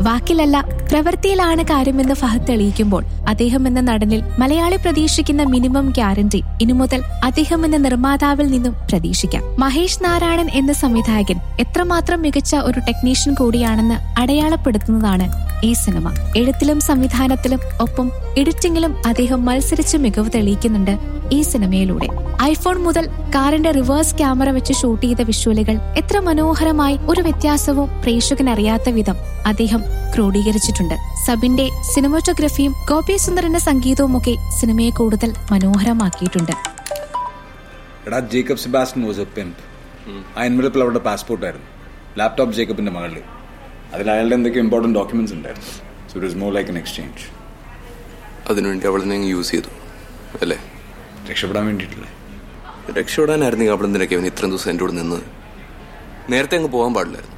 വാക്കിലല്ല പ്രവൃത്തിയിലാണ് കാര്യമെന്ന് ഫഹദ് തെളിയിക്കുമ്പോൾ അദ്ദേഹം എന്ന നടനിൽ മലയാളി പ്രതീക്ഷിക്കുന്ന മിനിമം ഗ്യാരണ്ടി ഇനി മുതൽ അദ്ദേഹം എന്ന നിർമ്മാതാവിൽ നിന്നും പ്രതീക്ഷിക്കാം മഹേഷ് നാരായണൻ എന്ന സംവിധായകൻ എത്രമാത്രം മികച്ച ഒരു ടെക്നീഷ്യൻ കൂടിയാണെന്ന് അടയാളപ്പെടുത്തുന്നതാണ് ഈ സിനിമ എഴുത്തിലും സംവിധാനത്തിലും ഒപ്പം എഡിറ്റിംഗിലും അദ്ദേഹം മത്സരിച്ച് മികവ് തെളിയിക്കുന്നുണ്ട് ഈ സിനിമയിലൂടെ ഐഫോൺ മുതൽ കാറിന്റെ റിവേഴ്സ് ക്യാമറ വെച്ച് ഷൂട്ട് ചെയ്ത വിഷ്വലുകൾ എത്ര മനോഹരമായി ഒരു വ്യത്യാസവും പ്രേക്ഷകൻ അറിയാത്ത വിധം അദ്ദേഹം ക്രോഡീകരിച്ചിട്ടുണ്ട് സബിന്റെ സിനിമോട്ടോഗ്രഫിയും ഗോപി സുന്ദറിന്റെ സംഗീതവുമൊക്കെ സിനിമയെ കൂടുതൽ മനോഹരമാക്കിയിട്ടുണ്ട് എടാ Jacob Sebastian was a pimp ആ എൻവലപ്പിൽ അവരുടെ പാസ്പോർട്ട് ആയിരുന്നു ലാപ്ടോപ്പ് ജേക്കബിന്റെ മകളിൽ അതിൽ അയാളുടെ എന്തൊക്കെ ഇമ്പോർട്ടൻറ്റ് ഡോക്യുമെന്റ്സ് ഉണ്ടായിരുന്നു so it is more like an exchange അതിനുവേണ്ടി അവളെ യൂസ് ചെയ്തു അല്ലേ രക്ഷപ്പെടാൻ വേണ്ടിയിട്ടില്ലേ രക്ഷപ്പെടാനായിരുന്നെങ്കിൽ അവളെന്തിനൊക്കെ അവൻ ഇത്രയും ദിവസം എൻ്റെ കൂടെ നിന്ന് നേരത്തെ അങ്ങ് പോകാൻ പാടില്ലായിരുന്നു